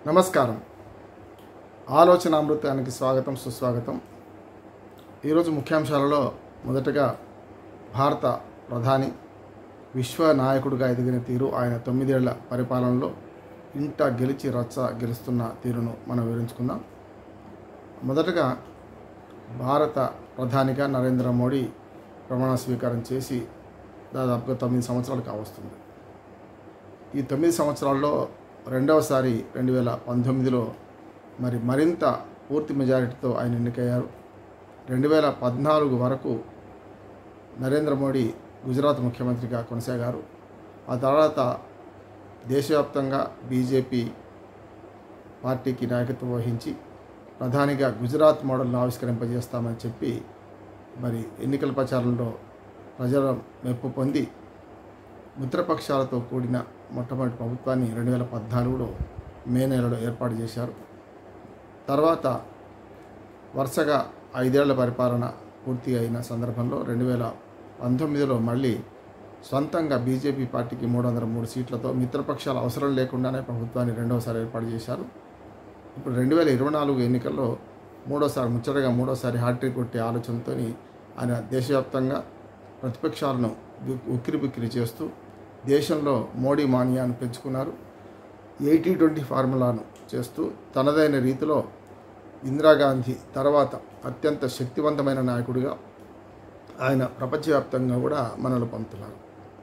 నమస్కారం ఆలోచన అమృతానికి స్వాగతం సుస్వాగతం ఈరోజు ముఖ్యాంశాలలో మొదటగా భారత ప్రధాని విశ్వ నాయకుడిగా ఎదిగిన తీరు ఆయన తొమ్మిదేళ్ల పరిపాలనలో ఇంట గెలిచి రచ్చ గెలుస్తున్న తీరును మనం వివరించుకుందాం మొదటగా భారత ప్రధానిగా నరేంద్ర మోడీ ప్రమాణ స్వీకారం చేసి దాదాపుగా తొమ్మిది సంవత్సరాలు కావస్తుంది ఈ తొమ్మిది సంవత్సరాల్లో రెండవసారి రెండు వేల పంతొమ్మిదిలో మరి మరింత పూర్తి మెజారిటీతో ఆయన ఎన్నికయ్యారు రెండు వేల పద్నాలుగు వరకు నరేంద్ర మోడీ గుజరాత్ ముఖ్యమంత్రిగా కొనసాగారు ఆ తర్వాత దేశవ్యాప్తంగా బీజేపీ పార్టీకి నాయకత్వం వహించి ప్రధానిగా గుజరాత్ మోడల్ను ఆవిష్కరింపజేస్తామని చెప్పి మరి ఎన్నికల ప్రచారంలో ప్రజల మెప్పు పొంది మిత్రపక్షాలతో కూడిన మొట్టమొదటి ప్రభుత్వాన్ని రెండు వేల పద్నాలుగులో మే నెలలో ఏర్పాటు చేశారు తర్వాత వరుసగా ఐదేళ్ల పరిపాలన పూర్తి అయిన సందర్భంలో రెండు వేల పంతొమ్మిదిలో మళ్ళీ సొంతంగా బీజేపీ పార్టీకి మూడు వందల మూడు సీట్లతో మిత్రపక్షాల అవసరం లేకుండానే ప్రభుత్వాన్ని రెండవసారి ఏర్పాటు చేశారు ఇప్పుడు రెండు వేల ఇరవై నాలుగు ఎన్నికల్లో మూడోసారి ముచ్చటగా మూడోసారి హ్యాట్రిక్ కొట్టే ఆలోచనతో ఆయన దేశవ్యాప్తంగా ప్రతిపక్షాలను ఉక్కిరి బిక్కిరి చేస్తూ దేశంలో మోడీ మాన్యాన్ని పెంచుకున్నారు ఎయిటీ ట్వంటీ ఫార్ములాను చేస్తూ తనదైన రీతిలో ఇందిరాగాంధీ తర్వాత అత్యంత శక్తివంతమైన నాయకుడిగా ఆయన ప్రపంచవ్యాప్తంగా కూడా మనలు పొందుతున్నారు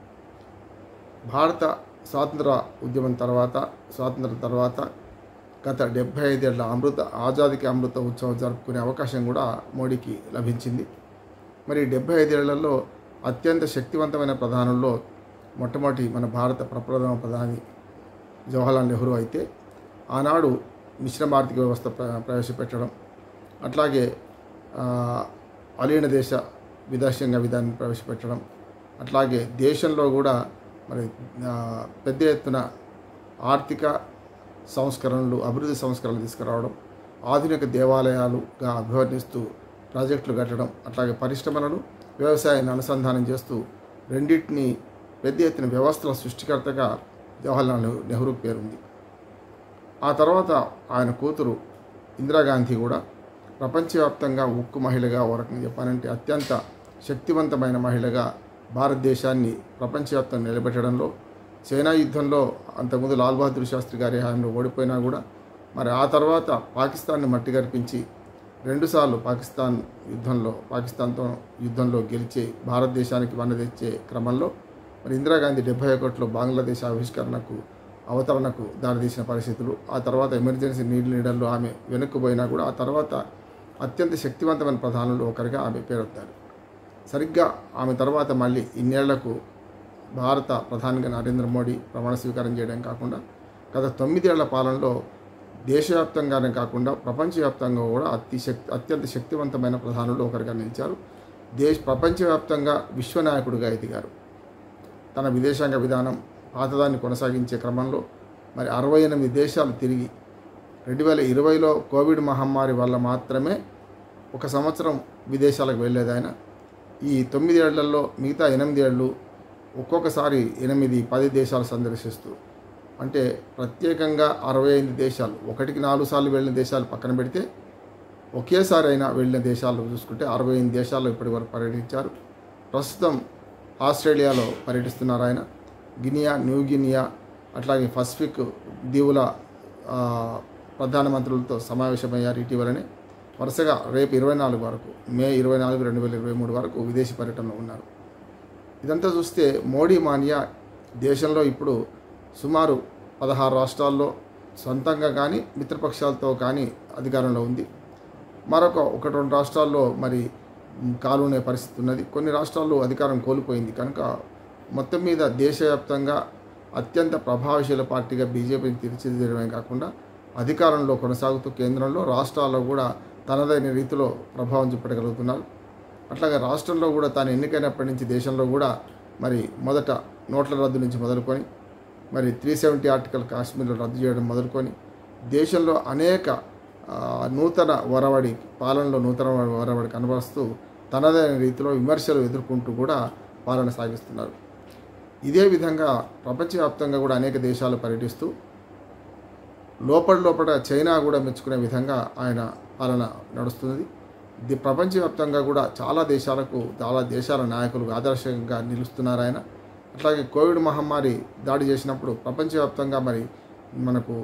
భారత స్వాతంత్ర ఉద్యమం తర్వాత స్వాతంత్రం తర్వాత గత డెబ్బై ఐదేళ్ల అమృత ఆజాదీకి అమృత ఉత్సవం జరుపుకునే అవకాశం కూడా మోడీకి లభించింది మరి డెబ్బై ఐదేళ్లలో అత్యంత శక్తివంతమైన ప్రధానుల్లో మొట్టమొదటి మన భారత ప్రప్రథమ ప్రధాని జవహర్లాల్ నెహ్రూ అయితే ఆనాడు మిశ్రమ ఆర్థిక వ్యవస్థ ప్ర- ప్రవేశపెట్టడం అట్లాగే ఆ, అలీన దేశ విదేశంగా విధానం ప్రవేశపెట్టడం అట్లాగే దేశంలో కూడా మరి ఆ, పెద్ద ఎత్తున ఆర్థిక సంస్కరణలు అభివృద్ధి సంస్కరణలు తీసుకురావడం ఆధునిక దేవాలయాలుగా అభివర్ణిస్తూ ప్రాజెక్టులు కట్టడం అట్లాగే పరిశ్రమలను వ్యవసాయాన్ని అనుసంధానం చేస్తూ రెండింటిని పెద్ద ఎత్తున వ్యవస్థల సృష్టికర్తగా జవహర్లాల్ నెహ్రూ నెహ్రూ పేరుంది ఆ తర్వాత ఆయన కూతురు ఇందిరాగాంధీ కూడా ప్రపంచవ్యాప్తంగా ఉక్కు మహిళగా ఓ రకంగా చెప్పాలంటే అత్యంత శక్తివంతమైన మహిళగా భారతదేశాన్ని ప్రపంచవ్యాప్తంగా నిలబెట్టడంలో చైనా యుద్ధంలో అంతకుముందు లాల్ బహదూర్ శాస్త్రి గారి హాయంలో ఓడిపోయినా కూడా మరి ఆ తర్వాత పాకిస్తాన్ని మట్టిగర్పించి రెండుసార్లు పాకిస్తాన్ యుద్ధంలో పాకిస్తాన్తో యుద్ధంలో గెలిచి భారతదేశానికి వన్న తెచ్చే క్రమంలో మరి ఇందిరాగాంధీ డెబ్బై ఒకటిలో బంగ్లాదేశ్ ఆవిష్కరణకు అవతరణకు దారితీసిన పరిస్థితులు ఆ తర్వాత ఎమర్జెన్సీ నీడ్ లీడర్లో ఆమె వెనక్కుపోయినా కూడా ఆ తర్వాత అత్యంత శక్తివంతమైన ప్రధానులు ఒకరిగా ఆమె పేరొత్తారు సరిగ్గా ఆమె తర్వాత మళ్ళీ ఇన్నేళ్లకు భారత ప్రధానిగా నరేంద్ర మోడీ ప్రమాణ స్వీకారం చేయడం కాకుండా గత తొమ్మిదేళ్ల పాలనలో దేశవ్యాప్తంగానే కాకుండా ప్రపంచవ్యాప్తంగా కూడా అతి శక్తి అత్యంత శక్తివంతమైన ప్రధానులు ఒకరిగా నిలిచారు దేశ ప్రపంచవ్యాప్తంగా విశ్వనాయకుడిగా ఎదిగారు తన విదేశాంగ విధానం పాతదాన్ని కొనసాగించే క్రమంలో మరి అరవై ఎనిమిది దేశాలు తిరిగి రెండు వేల ఇరవైలో కోవిడ్ మహమ్మారి వల్ల మాత్రమే ఒక సంవత్సరం విదేశాలకు వెళ్ళేది ఆయన ఈ తొమ్మిది ఏళ్లలో మిగతా ఎనిమిది ఏళ్ళు ఒక్కొక్కసారి ఎనిమిది పది దేశాలు సందర్శిస్తూ అంటే ప్రత్యేకంగా అరవై ఐదు దేశాలు ఒకటికి నాలుగు సార్లు వెళ్ళిన దేశాలు పక్కన పెడితే ఒకేసారి అయినా వెళ్ళిన దేశాలు చూసుకుంటే అరవై ఎనిమిది దేశాల్లో ఇప్పటి వరకు పర్యటించారు ప్రస్తుతం ఆస్ట్రేలియాలో పర్యటిస్తున్నారు ఆయన గినియా న్యూ గినియా అట్లాగే పసిఫిక్ దీవుల ఆ, ప్రధానమంత్రులతో సమావేశమయ్యారు ఇటీవలనే వరుసగా రేపు ఇరవై నాలుగు వరకు మే ఇరవై నాలుగు రెండు వేల ఇరవై మూడు వరకు విదేశీ పర్యటనలో ఉన్నారు ఇదంతా చూస్తే మోడీ మానియా దేశంలో ఇప్పుడు సుమారు పదహారు రాష్ట్రాల్లో సొంతంగా కానీ మిత్రపక్షాలతో కానీ అధికారంలో ఉంది మరొక ఒకటి రెండు రాష్ట్రాల్లో మరి మ్, కాలునే పరిస్థితి ఉన్నది కొన్ని రాష్ట్రాల్లో అధికారం కోల్పోయింది కనుక మొత్తం మీద దేశవ్యాప్తంగా అత్యంత ప్రభావశీల పార్టీగా బీజేపీని తీర్చిదిద్దడమే కాకుండా అధికారంలో కొనసాగుతూ కేంద్రంలో రాష్ట్రాల్లో కూడా తనదైన రీతిలో ప్రభావం చూపెట్టగలుగుతున్నారు అట్లాగే రాష్ట్రంలో కూడా తాను ఎన్నికైనప్పటి నుంచి దేశంలో కూడా మరి మొదట నోట్ల రద్దు నుంచి మొదలుకొని మరి త్రీ సెవెంటీ ఆర్టికల్ కాశ్మీర్లో రద్దు చేయడం మొదలుకొని దేశంలో అనేక ఆ, నూతన వరవడి పాలనలో నూతన వరవడి కనబరుస్తూ తనదైన రీతిలో విమర్శలు ఎదుర్కొంటూ కూడా పాలన సాగిస్తున్నారు ఇదే విధంగా ప్రపంచవ్యాప్తంగా కూడా అనేక దేశాలు పర్యటిస్తూ లోపల లోపల చైనా కూడా మెచ్చుకునే విధంగా ఆయన పాలన నడుస్తున్నది ఇది ప్రపంచవ్యాప్తంగా కూడా చాలా దేశాలకు చాలా దేశాల నాయకులు ఆదర్శంగా నిలుస్తున్నారు ఆయన అట్లాగే కోవిడ్ మహమ్మారి దాడి చేసినప్పుడు ప్రపంచవ్యాప్తంగా మరి మనకు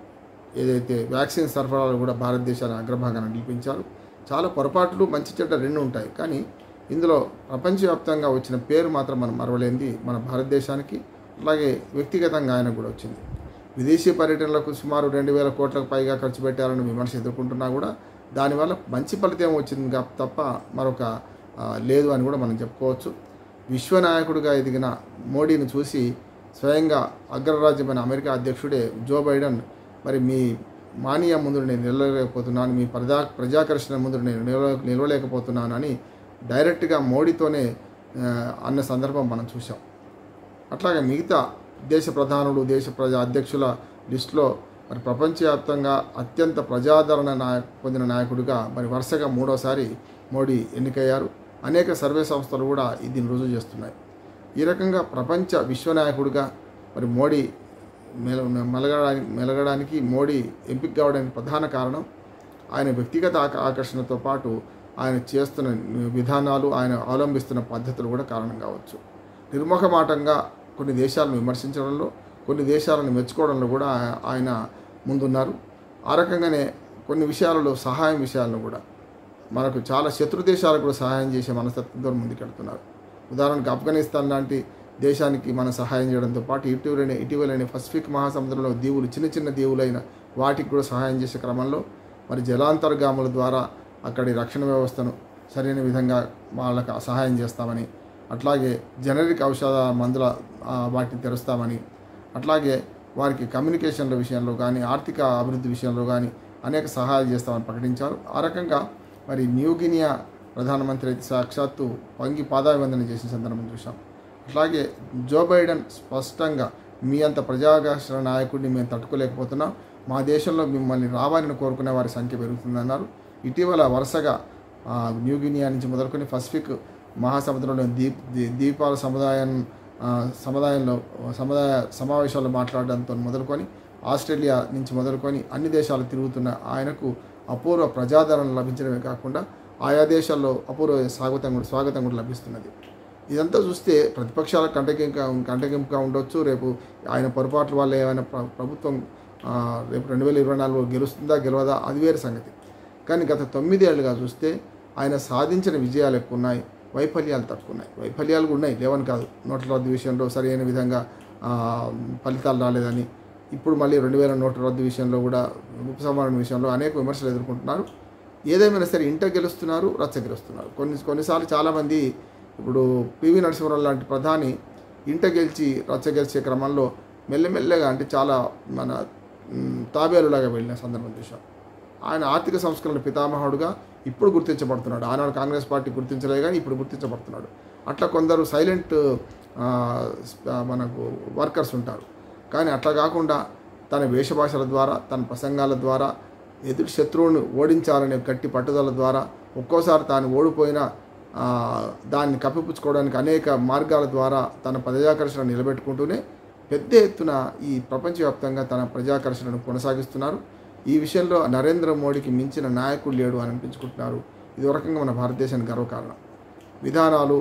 ఏదైతే వ్యాక్సిన్ సరఫరాలు కూడా భారతదేశాన్ని అగ్రభాగాన్ని నిలిపించారు చాలా పొరపాట్లు మంచి చెడ్డ రెండు ఉంటాయి కానీ ఇందులో ప్రపంచవ్యాప్తంగా వచ్చిన పేరు మాత్రం మనం మరవలేంది మన భారతదేశానికి అలాగే వ్యక్తిగతంగా ఆయన కూడా వచ్చింది విదేశీ పర్యటనలకు సుమారు రెండు వేల కోట్లకు పైగా ఖర్చు పెట్టారని విమర్శ ఎదుర్కొంటున్నా కూడా దానివల్ల మంచి ఫలితం వచ్చింది కా- తప్ప మరొక ఆ, లేదు అని కూడా మనం చెప్పుకోవచ్చు విశ్వనాయకుడిగా ఎదిగిన మోడీని చూసి స్వయంగా అగ్రరాజ్యమైన అమెరికా అధ్యక్షుడే జో బైడెన్ మరి మీ మానీయ ముందు నేను నిలవలేకపోతున్నాను మీ ప్రజా ప్రజాకర్షణ ముందు నేను నిలవ నిలవలేకపోతున్నాను అని డైరెక్ట్గా మోడీతోనే ఆ, అన్న సందర్భం మనం చూసాం అట్లాగే మిగతా దేశ ప్రధానులు దేశ ప్రజా అధ్యక్షుల లిస్టులో మరి ప్రపంచవ్యాప్తంగా అత్యంత ప్రజాదరణ నాయ పొందిన నాయకుడిగా మరి వరుసగా మూడోసారి మోడీ ఎన్నికయ్యారు అనేక సర్వే సంస్థలు కూడా దీన్ని రుజువు చేస్తున్నాయి ఈ రకంగా ప్రపంచ విశ్వనాయకుడిగా మరి మోడీ మెల మెలగడానికి మెలగడానికి మోడీ ఎంపిక కావడానికి ప్రధాన కారణం ఆయన వ్యక్తిగత ఆక- ఆకర్షణతో పాటు ఆయన చేస్తున్న విధానాలు ఆయన అవలంబిస్తున్న పద్ధతులు కూడా కారణం కావచ్చు నిర్మోహమాటంగా కొన్ని దేశాలను విమర్శించడంలో కొన్ని దేశాలను మెచ్చుకోవడంలో కూడా ఆ- ఆయన ముందున్నారు ఆ రకంగానే కొన్ని విషయాలలో సహాయం విషయాలను కూడా మనకు చాలా శత్రు దేశాలకు కూడా సహాయం చేసే మనస్తత్వంతో ముందుకెళ్తున్నారు ఉదాహరణకు ఆఫ్ఘనిస్తాన్ లాంటి దేశానికి మనం సహాయం చేయడంతో పాటు ఇటీవలనే ఇటీవలనే పసిఫిక్ మహాసముద్రంలో దీవులు చిన్న చిన్న దీవులైన వాటికి కూడా సహాయం చేసే క్రమంలో మరి జలాంతర్గాముల ద్వారా అక్కడి రక్షణ వ్యవస్థను సరైన విధంగా వాళ్ళకి సహాయం చేస్తామని అట్లాగే జనరిక్ ఔషధ మందుల ఆ, వాటిని తెరుస్తామని అట్లాగే వారికి కమ్యూనికేషన్ల విషయంలో కానీ ఆర్థిక అభివృద్ధి విషయంలో కానీ అనేక సహాయాలు చేస్తామని ప్రకటించారు ఆ రకంగా మరి న్యూగినియా ప్రధానమంత్రి అయితే సాక్షాత్తు వంగి పాదాభివందన చేసిన సందర్భం చూసాం అట్లాగే జో బైడెన్ స్పష్టంగా మీ అంత ప్రజాకర్షణ నాయకుడిని మేము తట్టుకోలేకపోతున్నాం మా దేశంలో మిమ్మల్ని రావాలని కోరుకునే వారి సంఖ్య పెరుగుతుందన్నారు ఇటీవల వరుసగా ఆ, న్యూగినియా నుంచి మొదలుకొని పసిఫిక్ మహాసముద్రంలో దీప్ దీ- దీపాల సముదాయం ఆ, సముదాయంలో సముదాయ సమావేశాల్లో మాట్లాడడంతో మొదలుకొని ఆస్ట్రేలియా నుంచి మొదలుకొని అన్ని దేశాలు తిరుగుతున్న ఆయనకు అపూర్వ ప్రజాదరణ లభించడమే కాకుండా ఆయా దేశాల్లో అపూర్వ స్వాగతం కూడా స్వాగతం కూడా లభిస్తున్నది ఇదంతా చూస్తే ప్రతిపక్షాల కంటకింపుగా కంటకింపుగా ఉండొచ్చు రేపు ఆయన పొరపాట్ల వల్ల ఏమైనా ప్ర- ప్రభుత్వం ఆ, రేపు రెండు వేల ఇరవై నాలుగు గెలుస్తుందా గెలవదా అది వేరే సంగతి కానీ గత తొమ్మిదేళ్లుగా చూస్తే ఆయన సాధించిన విజయాలు ఎక్కువ ఉన్నాయి వైఫల్యాలు తక్కువ ఉన్నాయి వైఫల్యాలు కూడా ఉన్నాయి లేవని కాదు నోట్ల రద్దు విషయంలో సరైన విధంగా ఆ, ఫలితాలు రాలేదని ఇప్పుడు మళ్ళీ రెండు వేల నోట్ల రద్దు విషయంలో కూడా ఉపసంహరణ విషయంలో అనేక విమర్శలు ఎదుర్కొంటున్నారు ఏదేమైనా సరే ఇంట గెలుస్తున్నారు రచ్చ గెలుస్తున్నారు కొన్ని కొన్నిసార్లు చాలామంది ఇప్పుడు పివి నరసింహరావు లాంటి ప్రధాని ఇంట గెలిచి రచ్చ గెలిచే క్రమంలో మెల్లమెల్లగా అంటే చాలా మన మ్, తాబేలులాగా వెళ్ళిన సందర్భం చూసాం ఆయన ఆర్థిక సంస్కరణ పితామహుడుగా ఇప్పుడు గుర్తించబడుతున్నాడు ఆనాడు కాంగ్రెస్ పార్టీ గుర్తించలేదు కానీ ఇప్పుడు గుర్తించబడుతున్నాడు అట్లా కొందరు సైలెంట్ ఆ, ఆ, మనకు వర్కర్స్ ఉంటారు కానీ అట్లా కాకుండా తన వేషభాషల ద్వారా తన ప్రసంగాల ద్వారా ఎదుటి శత్రువును ఓడించాలనే గట్టి పట్టుదల ద్వారా ఒక్కోసారి తాను ఓడిపోయినా ఆ, దాన్ని కప్పిపుచ్చుకోవడానికి అనేక మార్గాల ద్వారా తన ప్రజాకర్షణ నిలబెట్టుకుంటూనే పెద్ద ఎత్తున ఈ ప్రపంచవ్యాప్తంగా తన ప్రజాకర్షణను కొనసాగిస్తున్నారు ఈ విషయంలో నరేంద్ర మోడీకి మించిన నాయకుడు లేడు అని అనిపించుకుంటున్నారు ఇది ఒక రకంగా మన భారతదేశానికి గర్వకారణం విధానాలు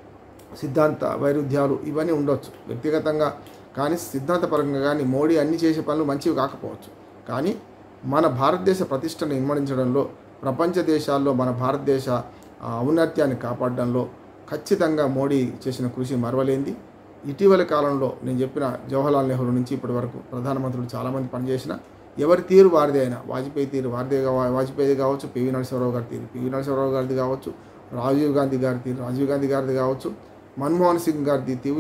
సిద్ధాంత వైరుధ్యాలు ఇవన్నీ ఉండొచ్చు వ్యక్తిగతంగా కానీ సిద్ధాంతపరంగా కానీ మోడీ అన్ని చేసే పనులు మంచివి కాకపోవచ్చు కానీ మన భారతదేశ ప్రతిష్టను ఇన్మడించడంలో ప్రపంచ దేశాల్లో మన భారతదేశ ఆ, ఔన్నత్యాన్ని కాపాడడంలో ఖచ్చితంగా మోడీ చేసిన కృషి మరవలేంది ఇటీవల కాలంలో నేను చెప్పిన జవహర్లాల్ నెహ్రూ నుంచి ఇప్పటి వరకు ప్రధానమంత్రులు చాలామంది పనిచేసిన ఎవరి తీరు వారిదే అయినా వాజ్పేయి తీరు వారిదే కావ- వాజ్పేయి కావచ్చు పివి నరసింహరావు గారి తీరు పివి నరసింహరావు గారిది కావచ్చు రాజీవ్ గాంధీ గారి తీరు రాజీవ్ గాంధీ గారిది కావచ్చు మన్మోహన్ సింగ్ గారి తీరు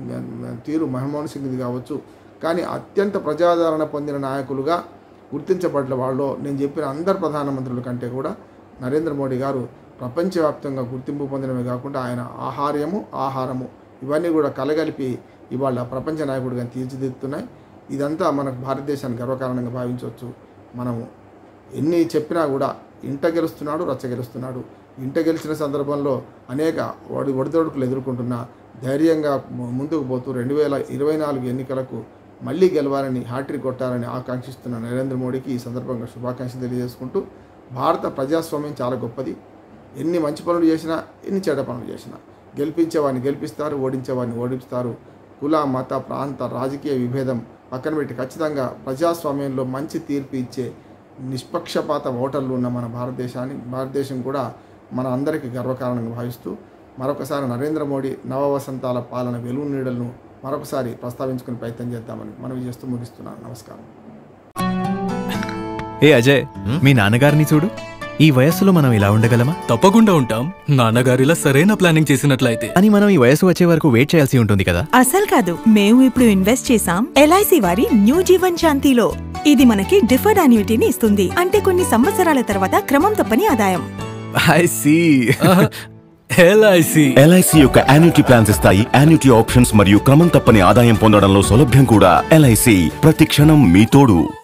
తీరు మన్మోహన్ సింగ్ది కావచ్చు కానీ అత్యంత ప్రజాదరణ పొందిన నాయకులుగా గుర్తించబడ్డ వాళ్ళు నేను చెప్పిన అందరు ప్రధానమంత్రుల కంటే కూడా నరేంద్ర మోడీ గారు ప్రపంచవ్యాప్తంగా గుర్తింపు పొందడమే కాకుండా ఆయన ఆహార్యము ఆహారము ఇవన్నీ కూడా కలగలిపి ఇవాళ ప్రపంచ నాయకుడిగా తీర్చిదిద్దుతున్నాయి ఇదంతా మనకు భారతదేశానికి గర్వకారణంగా భావించవచ్చు మనము ఎన్ని చెప్పినా కూడా ఇంట గెలుస్తున్నాడు రచ్చ గెలుస్తున్నాడు ఇంట గెలిచిన సందర్భంలో అనేక వాడి ఒడిదొడుకులు ఎదుర్కొంటున్న ధైర్యంగా ము- ముందుకు పోతూ రెండు వేల ఇరవై నాలుగు ఎన్నికలకు మళ్ళీ గెలవాలని హ్యాట్రిక్ కొట్టాలని ఆకాంక్షిస్తున్న నరేంద్ర మోడీకి ఈ సందర్భంగా శుభాకాంక్షలు తెలియజేసుకుంటూ భారత ప్రజాస్వామ్యం చాలా గొప్పది ఎన్ని మంచి పనులు చేసినా ఎన్ని చెడ్డ పనులు చేసినా గెలిపించేవాడిని గెలిపిస్తారు ఓడించేవాడిని ఓడిస్తారు కుల మత ప్రాంత రాజకీయ విభేదం పక్కన పెట్టి ఖచ్చితంగా ప్రజాస్వామ్యంలో మంచి తీర్పు ఇచ్చే నిష్పక్షపాత ఓటర్లు ఉన్న మన భారతదేశాన్ని భారతదేశం కూడా మన అందరికీ గర్వకారణంగా భావిస్తూ మరొకసారి నరేంద్ర మోడీ నవ వసంతాల పాలన వెలుగు నీడలను మరొకసారి ప్రస్తావించుకునే ప్రయత్నం చేద్దామని మనవి చేస్తూ ముగిస్తున్నాను నమస్కారం ఏ అజయ్ మీ నాన్నగారిని చూడు ఈ వయస్సులో మనం ఇలా ఉండగలమా తప్పకుండా ఉంటాం నాన్నగారిలా సరైన ప్లానింగ్ చేసినట్లయితే అని మనం ఈ వయసు వచ్చే వరకు వెయిట్ చేయాల్సి ఉంటుంది కదా అసలు కాదు మేము ఇప్పుడు ఇన్వెస్ట్ చేసాం ఎల్ఐసి వారి న్యూ జీవన్ శాంతిలో ఇది మనకి డిఫర్డ్ అన్యూటీని ఇస్తుంది అంటే కొన్ని సంవత్సరాల తర్వాత క్రమం తప్పని ఆదాయం ఐ సీ ఎల్ఐసి ఎల్ఐసి యొక్క యాన్యుటీ ప్లాన్స్ ఇస్తాయి యాన్యుటీ ఆప్షన్స్ మరియు క్రమం తప్పని ఆదాయం పొందడంలో సౌలభ్యం కూడా ఎల్ఐసి ప్రతి క్షణం మీ తోడు